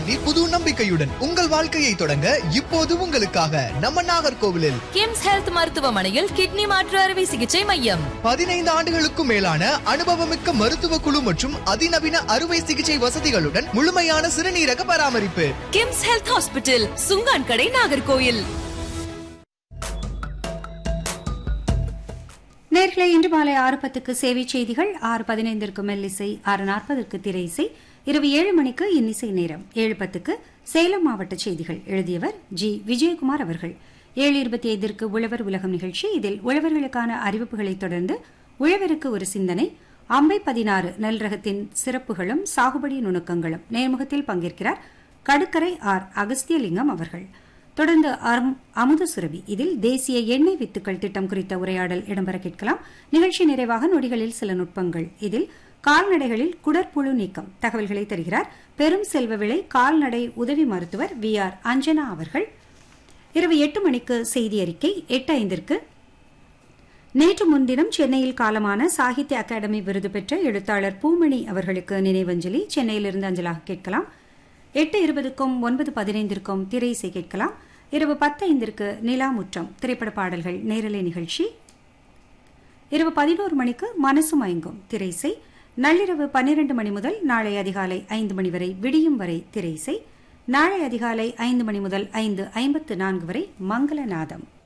மாற்றி புது நம்பிக்கையுடன் உங்கள் வாழ்க்கையை தொடங்க இப்போது உங்களுக்காக நம்ம நாகர்கோவிலில் கிம்ஸ் ஹெல்த் மருத்துவமனையில் கிட்னி மாற்று அறுவை சிகிச்சை மையம் பதினைந்து ஆண்டுகளுக்கும் மேலான அனுபவமிக்க மருத்துவ குழு மற்றும் அதிநவீன அறுவை சிகிச்சை வசதிகளுடன் முழுமையான சிறுநீரக பராமரிப்பு கிம்ஸ் ஹெல்த் ஹாஸ்பிட்டல் சுங்கான் கடை நாகர்கோயில் நேர்களை இன்று மாலை ஆறு பத்துக்கு சேவை செய்திகள் ஆறு பதினைந்திற்கு மெல்லிசை ஆறு நாற்பதற்கு திரை இசை இரவு ஏழு மணிக்கு இன்னிசை நேரம் ஏழு பத்துக்கு சேலம் மாவட்ட செய்திகள் எழுதியவர் ஜி விஜயகுமார் அவர்கள் ஏழு இருபத்தி ஐந்திற்கு உழவர் உலகம் நிகழ்ச்சி இதில் உழவர்களுக்கான அறிவிப்புகளைத் தொடர்ந்து உழவருக்கு ஒரு சிந்தனை அம்பை பதினாறு நெல் ரகத்தின் சிறப்புகளும் சாகுபடி நுணுக்கங்களும் நேர்முகத்தில் பங்கேற்கிறார் கடுக்கரை ஆர் அகஸ்தியலிங்கம் அவர்கள் தொடர்ந்து அம்- அமுத சுரபி இதில் தேசிய எண்ணெய் வித்துக்கள் திட்டம் குறித்த உரையாடல் இடம்பெற கேட்கலாம் நிகழ்ச்சி நிறைவாக நொடிகளில் சில நுட்பங்கள் இதில் கால்நடைகளில் குடற்புழு நீக்கம் தகவல்களை தருகிறார் பெரும் செல்வ விலை கால்நடை உதவி மருத்துவர் வி ஆர் அஞ்சனா அவர்கள் இரவு எட்டு மணிக்கு செய்தி அறிக்கை எட்டு ஐந்திற்கு நேற்று முன்தினம் சென்னையில் காலமான சாகித்ய அகாடமி விருது பெற்ற எழுத்தாளர் பூமணி அவர்களுக்கு நினைவஞ்சலி சென்னையிலிருந்து அஞ்சலாக கேட்கலாம் எட்டு இருபதுக்கும் ஒன்பது பதினைந்திற்கும் திரை இசை கேட்கலாம் இரவு பத்து ஐந்திற்கு நிலாமுற்றம் திரைப்பட பாடல்கள் நேரலை நிகழ்ச்சி இரவு பதினோரு மணிக்கு மனசு மயங்கும் திரை இசை நள்ளிரவு பன்னிரண்டு மணி முதல் நாளை அதிகாலை ஐந்து மணி வரை விடியும் வரை திரை இசை நாளை அதிகாலை ஐந்து மணி முதல் ஐந்து ஐம்பத்து நான்கு வரை மங்களநாதம்